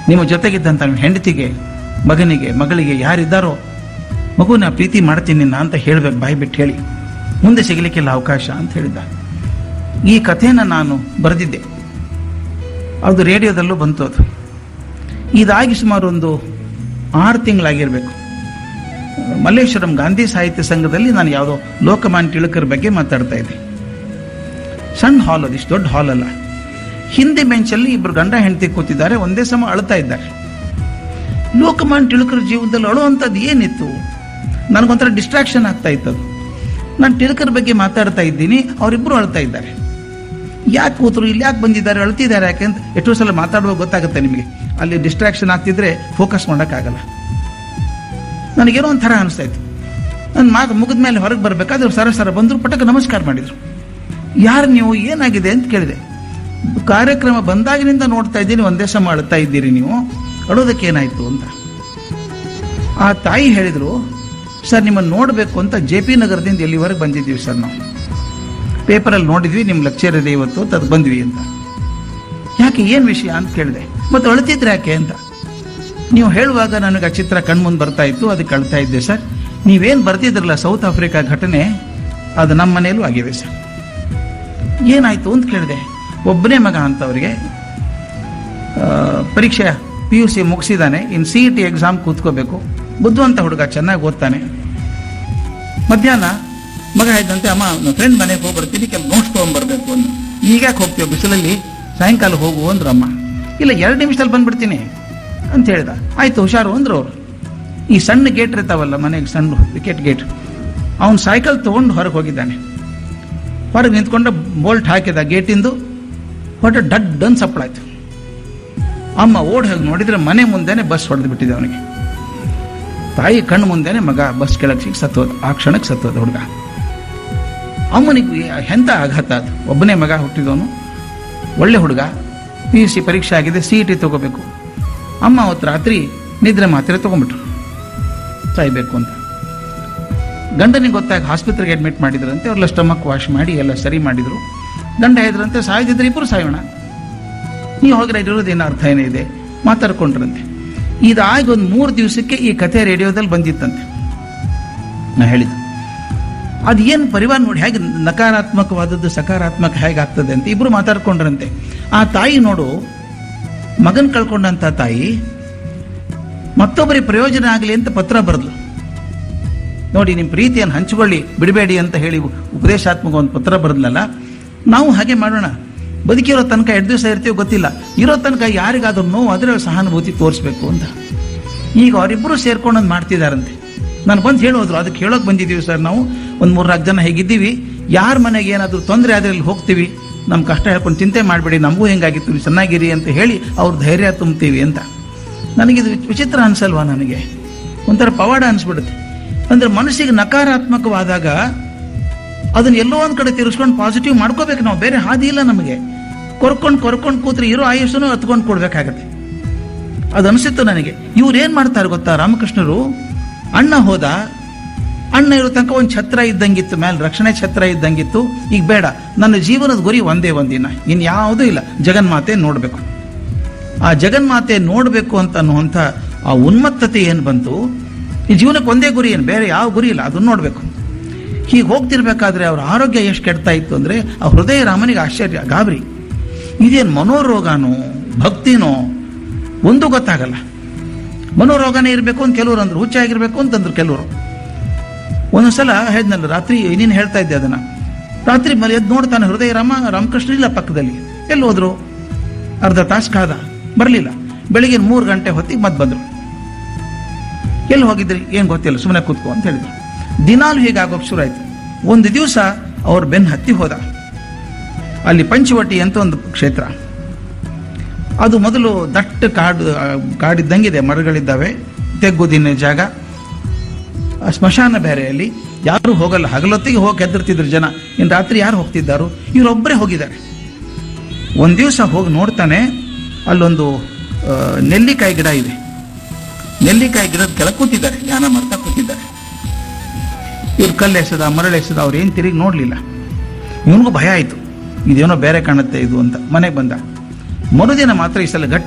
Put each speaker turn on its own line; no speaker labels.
ನಿಮ್ಮ ಜೊತೆಗಿದ್ದಂಥ ನಿಮ್ಮ ಹೆಂಡತಿಗೆ ಮಗನಿಗೆ ಮಗಳಿಗೆ ಯಾರಿದ್ದಾರೋ ಮಗುನ ಪ್ರೀತಿ ಮಾಡ್ತೀನಿ ನಾ ಅಂತ ಹೇಳ್ಬೇಕು ಬಾಯಿ ಬಿಟ್ಟು ಹೇಳಿ ಮುಂದೆ ಸಿಗಲಿಕ್ಕಿಲ್ಲ ಅವಕಾಶ ಅಂತ ಹೇಳಿದ್ದ ಈ ಕಥೆನ ನಾನು ಬರೆದಿದ್ದೆ ಅದು ರೇಡಿಯೋದಲ್ಲೂ ಬಂತು ಅದು ಇದಾಗಿ ಸುಮಾರು ಒಂದು ಆರು ತಿಂಗಳಾಗಿರ್ಬೇಕು ಮಲ್ಲೇಶ್ವರಂ ಗಾಂಧಿ ಸಾಹಿತ್ಯ ಸಂಘದಲ್ಲಿ ನಾನು ಯಾವುದೋ ಲೋಕಮಾನ್ಯ ತಿಳಕರ್ ಬಗ್ಗೆ ಮಾತಾಡ್ತಾ ಇದ್ದೆ ಸಣ್ಣ ಹಾಲ್ ಅದು ಇಷ್ಟು ದೊಡ್ಡ ಹಾಲ್ ಅಲ್ಲ ಹಿಂದೆ ಬೆಂಚಲ್ಲಿ ಇಬ್ಬರು ಗಂಡ ಹೆಂಡತಿ ಕೂತಿದ್ದಾರೆ ಒಂದೇ ಸಮ ಅಳ್ತಾ ಇದ್ದಾರೆ ಲೋಕಮಾನ್ಯ ತಿಳಕರ್ ಜೀವನದಲ್ಲಿ ಅಳುವಂಥದ್ದು ಏನಿತ್ತು ನನಗೊಂಥರ ಡಿಸ್ಟ್ರಾಕ್ಷನ್ ಆಗ್ತಾ ಇತ್ತು ಅದು ನಾನು ತಿಳಕರ್ ಬಗ್ಗೆ ಮಾತಾಡ್ತಾ ಇದ್ದೀನಿ ಅವರಿಬ್ಬರು ಅಳ್ತಾ ಇದ್ದಾರೆ ಯಾಕೆ ಕೂತರು ಇಲ್ಲಿ ಯಾಕೆ ಬಂದಿದ್ದಾರೆ ಅಳ್ತಿದ್ದಾರೆ ಯಾಕೆ ಅಂತ ಎಷ್ಟೋ ಸಲ ಮಾತಾಡುವಾಗ ಗೊತ್ತಾಗುತ್ತೆ ನಿಮಗೆ ಅಲ್ಲಿ ಡಿಸ್ಟ್ರಾಕ್ಷನ್ ಆಗ್ತಿದ್ರೆ ಫೋಕಸ್ ಮಾಡೋಕ್ಕಾಗಲ್ಲ ನನಗೇನೋ ಒಂಥರ ಅನಿಸ್ತಾ ಇತ್ತು ನನ್ನ ಮಾತು ಮುಗಿದ ಮೇಲೆ ಹೊರಗೆ ಬರಬೇಕಾದ್ರೆ ಸರ ಸರ ಬಂದರು ಪಟಕ ನಮಸ್ಕಾರ ಮಾಡಿದರು ಯಾರು ನೀವು ಏನಾಗಿದೆ ಅಂತ ಕೇಳಿದೆ ಕಾರ್ಯಕ್ರಮ ಬಂದಾಗಿನಿಂದ ನೋಡ್ತಾ ಇದ್ದೀನಿ ಒಂದೇ ಸಮ ಅಳ್ತಾ ಇದ್ದೀರಿ ನೀವು ಅಳೋದಕ್ಕೆ ಏನಾಯ್ತು ಅಂತ ಆ ತಾಯಿ ಹೇಳಿದರು ಸರ್ ನಿಮ್ಮನ್ನು ನೋಡಬೇಕು ಅಂತ ಜೆ ಪಿ ನಗರದಿಂದ ಎಲ್ಲಿವರೆಗೆ ಬಂದಿದ್ದೀವಿ ಸರ್ ನಾವು ಪೇಪರಲ್ಲಿ ನೋಡಿದ್ವಿ ನಿಮ್ಮ ಲೆಕ್ಚರ್ ಇದೆ ಇವತ್ತು ಅಂತ ಅದು ಬಂದ್ವಿ ಅಂತ ಯಾಕೆ ಏನು ವಿಷಯ ಅಂತ ಕೇಳಿದೆ ಮತ್ತು ಅಳ್ತಿದ್ರೆ ಯಾಕೆ ಅಂತ ನೀವು ಹೇಳುವಾಗ ನನಗೆ ಆ ಚಿತ್ರ ಕಣ್ಮುಂದೆ ಬರ್ತಾ ಇತ್ತು ಅದಕ್ಕೆ ಅಳ್ತಾ ಇದ್ದೆ ಸರ್ ನೀವೇನು ಬರ್ತಿದ್ರಲ್ಲ ಸೌತ್ ಆಫ್ರಿಕಾ ಘಟನೆ ಅದು ನಮ್ಮ ಮನೆಯಲ್ಲೂ ಆಗಿದೆ ಸರ್ ಏನಾಯ್ತು ಅಂತ ಕೇಳಿದೆ ಒಬ್ಬನೇ ಮಗ ಅಂತ ಅವರಿಗೆ ಪರೀಕ್ಷೆ ಪಿ ಯು ಸಿ ಮುಗಿಸಿದ್ದಾನೆ ಇನ್ನು ಸಿ ಇ ಟಿ ಎಕ್ಸಾಮ್ ಕೂತ್ಕೋಬೇಕು ಬುದ್ಧಿವಂತ ಹುಡುಗ ಚೆನ್ನಾಗಿ ಓದ್ತಾನೆ ಮಧ್ಯಾಹ್ನ ಮಗ ಇದ್ದಂತೆ ಅಮ್ಮ ನನ್ನ ಫ್ರೆಂಡ್ ಮನೆಗೆ ಹೋಗಿ ಬರ್ತೀನಿ ಕೆಲವು ನೋಟ್ಸ್ ತೊಗೊಂಡ್ಬರ್ಬೇಕು ಅಂತ ಈಗ್ಯಾಕೆ ಹೋಗ್ತೀವಿ ಬಿಸಿಲಲ್ಲಿ ಸಾಯಂಕಾಲ ಹೋಗು ಅಂದ್ರು ಅಮ್ಮ ಇಲ್ಲ ಎರಡು ನಿಮಿಷದಲ್ಲಿ ಬಂದ್ಬಿಡ್ತೀನಿ ಅಂತ ಹೇಳ್ದ ಆಯ್ತು ಹುಷಾರು ಅಂದ್ರು ಅವ್ರು ಈ ಸಣ್ಣ ಗೇಟ್ ಇರ್ತಾವಲ್ಲ ಮನೆಗೆ ಸಣ್ಣ ವಿಕೆಟ್ ಗೇಟ್ ಅವನು ಸೈಕಲ್ ತೊಗೊಂಡು ಹೊರಗೆ ಹೋಗಿದ್ದಾನೆ ಹೊರಗೆ ನಿಂತ್ಕೊಂಡು ಬೋಲ್ಟ್ ಹಾಕಿದ ಗೇಟಿಂದು ಹೊಟ್ಟೆ ಡಡ್ ಅಂತ ಸಪ್ಪಳಾಯ್ತು ಅಮ್ಮ ಓಡಿ ಹೋಗಿ ನೋಡಿದ್ರೆ ಮನೆ ಮುಂದೆನೆ ಬಸ್ ಹೊಡೆದು ಬಿಟ್ಟಿದೆ ಅವನಿಗೆ ತಾಯಿ ಕಣ್ಣು ಮುಂದೆನೆ ಮಗ ಬಸ್ ಕೆಳಗೆ ಸಿಕ್ಕಿ ಸತ್ತೋದ ಆ ಕ್ಷಣಕ್ಕೆ ಸತ್ತೋದ ಹುಡುಗ ಅಮ್ಮನಿಗೆ ಎಂಥ ಆಘಾತ ಅದು ಒಬ್ಬನೇ ಮಗ ಹುಟ್ಟಿದವನು ಒಳ್ಳೆ ಹುಡುಗ ಪಿ ಯು ಸಿ ಪರೀಕ್ಷೆ ಆಗಿದೆ ಸಿ ಇ ಟಿ ತಗೋಬೇಕು ಅಮ್ಮ ಅವತ್ತು ರಾತ್ರಿ ನಿದ್ರೆ ಮಾತ್ರೆ ತಗೊಂಡ್ಬಿಟ್ರು ಸಾಯ್ಬೇಕು ಅಂತ ಗಂಡನಿಗೆ ಗೊತ್ತಾಗಿ ಆಸ್ಪತ್ರೆಗೆ ಅಡ್ಮಿಟ್ ಮಾಡಿದ್ರಂತೆ ಅವ್ರೆಲ್ಲ ಸ್ಟಮಕ್ ವಾಶ್ ಮಾಡಿ ಎಲ್ಲ ಸರಿ ಮಾಡಿದ್ರು ಗಂಡ ಹೇಳಿದ್ರಂತೆ ಸಾಯ್ದಿದ್ರೆ ಇಬ್ಬರು ಸಾಯೋಣ ನೀವು ಹೋಗಿರ ಇರೋದೇನು ಅರ್ಥ ಏನಿದೆ ಮಾತಾಡ್ಕೊಂಡ್ರಂತೆ ಇದಾಗಿ ಒಂದು ಮೂರು ದಿವಸಕ್ಕೆ ಈ ಕಥೆ ರೇಡಿಯೋದಲ್ಲಿ ಬಂದಿತ್ತಂತೆ ನಾ ಹೇಳಿದ್ದು ಅದು ಏನು ಪರಿವಾರ ನೋಡಿ ಹೇಗೆ ನಕಾರಾತ್ಮಕವಾದದ್ದು ಸಕಾರಾತ್ಮಕ ಹೇಗೆ ಆಗ್ತದೆ ಅಂತ ಇಬ್ರು ಮಾತಾಡ್ಕೊಂಡ್ರಂತೆ ಆ ತಾಯಿ ನೋಡು ಮಗನ್ ಕಳ್ಕೊಂಡಂತ ತಾಯಿ ಮತ್ತೊಬ್ಬರಿಗೆ ಪ್ರಯೋಜನ ಆಗಲಿ ಅಂತ ಪತ್ರ ಬರೆದ್ಲು ನೋಡಿ ನಿಮ್ಮ ಪ್ರೀತಿಯನ್ನು ಹಂಚಿಕೊಳ್ಳಿ ಬಿಡಬೇಡಿ ಅಂತ ಹೇಳಿ ಉಪದೇಶಾತ್ಮಕ ಒಂದು ಪತ್ರ ಬರೆದ್ಲಲ್ಲ ನಾವು ಹಾಗೆ ಮಾಡೋಣ ಬದುಕಿರೋ ತನಕ ಎರಡು ದಿವಸ ಇರ್ತೀವೋ ಗೊತ್ತಿಲ್ಲ ಇರೋ ತನಕ ಯಾರಿಗಾದ್ರೂ ನೋವು ಅದರ ಸಹಾನುಭೂತಿ ತೋರಿಸ್ಬೇಕು ಅಂತ ಈಗ ಅವರಿಬ್ಬರು ಸೇರ್ಕೊಂಡು ಒಂದು ಮಾಡ್ತಿದಾರಂತೆ ನಾನು ಬಂದು ಹೇಳೋದ್ರು ಅದಕ್ಕೆ ಹೇಳೋಕೆ ಬಂದಿದ್ದೀವಿ ಸರ್ ನಾವು ಒಂದು ಮೂರ್ನಾಲ್ಕು ಜನ ಹೇಗಿದ್ದೀವಿ ಯಾರ ಮನೆಗೆ ಏನಾದರೂ ತೊಂದರೆ ಆದರೆ ಅಲ್ಲಿ ಹೋಗ್ತೀವಿ ನಮ್ಮ ಕಷ್ಟ ಹೇಳ್ಕೊಂಡು ಚಿಂತೆ ಮಾಡಬೇಡಿ ನಮಗೂ ಹೆಂಗಾಗಿತ್ತು ನೀವು ಚೆನ್ನಾಗಿರಿ ಅಂತ ಹೇಳಿ ಅವ್ರ ಧೈರ್ಯ ತುಂಬ್ತೀವಿ ಅಂತ ನನಗಿದು ವಿಚಿತ್ರ ಅನ್ಸಲ್ವಾ ನನಗೆ ಒಂಥರ ಪವಾಡ ಅನಿಸ್ಬಿಡುತ್ತೆ ಅಂದ್ರೆ ಮನಸ್ಸಿಗೆ ನಕಾರಾತ್ಮಕವಾದಾಗ ಅದನ್ನ ಎಲ್ಲೋ ಒಂದ್ ಕಡೆ ತಿರ್ಸ್ಕೊಂಡು ಪಾಸಿಟಿವ್ ಮಾಡ್ಕೋಬೇಕು ನಾವು ಬೇರೆ ಹಾದಿ ಇಲ್ಲ ನಮಗೆ ಕೊರ್ಕೊಂಡು ಕೊರ್ಕೊಂಡು ಕೂತ್ರೆ ಇರೋ ಆಯುಷನ್ನು ಹತ್ಕೊಂಡು ಕೊಡ್ಬೇಕಾಗತ್ತೆ ಅದು ಅನಿಸಿತ್ತು ನನಗೆ ಇವ್ರು ಏನ್ ಮಾಡ್ತಾರೆ ಗೊತ್ತಾ ರಾಮಕೃಷ್ಣರು ಅಣ್ಣ ಹೋದ ಅಣ್ಣ ಇರೋ ತನಕ ಒಂದು ಛತ್ರ ಇದ್ದಂಗಿತ್ತು ಮೇಲೆ ರಕ್ಷಣೆ ಛತ್ರ ಇದ್ದಂಗಿತ್ತು ಈಗ ಬೇಡ ನನ್ನ ಜೀವನದ ಗುರಿ ಒಂದೇ ಒಂದಿನ ಇನ್ ಯಾವುದೂ ಇಲ್ಲ ಜಗನ್ಮಾತೆ ನೋಡಬೇಕು ಆ ಜಗನ್ಮಾತೆ ನೋಡಬೇಕು ಅಂತ ಅನ್ನುವಂಥ ಆ ಉನ್ಮತ್ತತೆ ಏನು ಬಂತು ಈ ಜೀವನಕ್ಕೆ ಒಂದೇ ಗುರಿ ಏನು ಬೇರೆ ಯಾವ ಗುರಿ ಇಲ್ಲ ಅದನ್ನ ನೋಡಬೇಕು ಹೀಗೆ ಹೋಗ್ತಿರ್ಬೇಕಾದ್ರೆ ಅವ್ರ ಆರೋಗ್ಯ ಎಷ್ಟು ಕೆಡ್ತಾ ಇತ್ತು ಅಂದರೆ ಆ ಹೃದಯ ರಾಮನಿಗೆ ಆಶ್ಚರ್ಯ ಗಾಬರಿ ಇದೇನು ಮನೋರೋಗನೋ ಭಕ್ತಿನೋ ಒಂದು ಗೊತ್ತಾಗಲ್ಲ ಮನೋರೋಗನೇ ಇರಬೇಕು ಅಂತ ಕೆಲವರು ಅಂದ್ರು ಹುಚ್ಚಾಗಿರ್ಬೇಕು ಅಂತಂದ್ರು ಕೆಲವರು ಒಂದೊಂದ್ಸಲ ಹೇಳಿದ್ನಲ್ಲ ರಾತ್ರಿ ನೀನು ಹೇಳ್ತಾ ಇದ್ದೆ ಅದನ್ನ ರಾತ್ರಿ ಮನೆ ಎದ್ದು ನೋಡ್ತಾನೆ ಹೃದಯ ರಾಮ ರಾಮಕೃಷ್ಣ ಇಲ್ಲ ಪಕ್ಕದಲ್ಲಿ ಎಲ್ಲಿ ಹೋದ್ರು ಅರ್ಧ ತಾಸು ಕಾದ ಬರಲಿಲ್ಲ ಬೆಳಿಗ್ಗೆ ಮೂರು ಗಂಟೆ ಹೊತ್ತಿಗೆ ಮತ್ತೆ ಬಂದರು ಎಲ್ಲಿ ಹೋಗಿದ್ರಿ ಏನು ಗೊತ್ತಿಲ್ಲ ಸುಮ್ಮನೆ ಕೂತ್ಕೋ ಅಂತ ಹೇಳಿದ್ರು ದಿನಾಲು ಹೀಗಾಗೋಕೆ ಶುರು ಆಯ್ತು ಒಂದು ದಿವಸ ಅವ್ರ ಬೆನ್ನು ಹತ್ತಿ ಹೋದ ಅಲ್ಲಿ ಪಂಚವಟಿ ಅಂತ ಒಂದು ಕ್ಷೇತ್ರ ಅದು ಮೊದಲು ದಟ್ಟ ಕಾಡು ಆ, ಕಾಡಿದ್ದಂಗಿದೆ ಮರಗಳಿದ್ದಾವೆ ತೆಗ್ಗುದಿನ ಜಾಗ ಆ ಸ್ಮಶಾನ ಬೇರೆ ಅಲ್ಲಿ ಯಾರು ಹೋಗಲ್ಲ ಹಗಲೊತ್ತಿಗೆ ಹೋಗಿ ಹೆದರ್ತಿದ್ರು ಜನ ಇನ್ನು ರಾತ್ರಿ ಯಾರು ಹೋಗ್ತಿದ್ದಾರು ಇವರೊಬ್ಬರೇ ಹೋಗಿದ್ದಾರೆ ಒಂದು ದಿವಸ ಹೋಗಿ ನೋಡ್ತಾನೆ ಅಲ್ಲೊಂದು ಆ, ನೆಲ್ಲಿಕಾಯಿ ಗಿಡ ಇದೆ ನೆಲ್ಲಿಕಾಯಿ ಗಿಡದ ಕೆಳಗೆ ಕೂತಿದ್ದಾರೆ ಧ್ಯಾನ ಮಾಡ್ತಾ ಕೂತಿದ್ದಾರೆ ಇವ್ರು ಕಲ್ಲು ಎಸೆದ ಮರಳು ಎಸೆದ ಅವ್ರು ಏನು ತಿರುಗಿ ನೋಡಲಿಲ್ಲ ಇವನಿಗೂ ಭಯ ಆಯಿತು ಇದೇನೋ ಬೇರೆ ಕಾಣುತ್ತೆ ಇದು ಅಂತ ಮನೆಗೆ ಬಂದ ಮರುದಿನ ಮಾತ್ರ ಈ ಸಲ ಗಟ್ಟಿ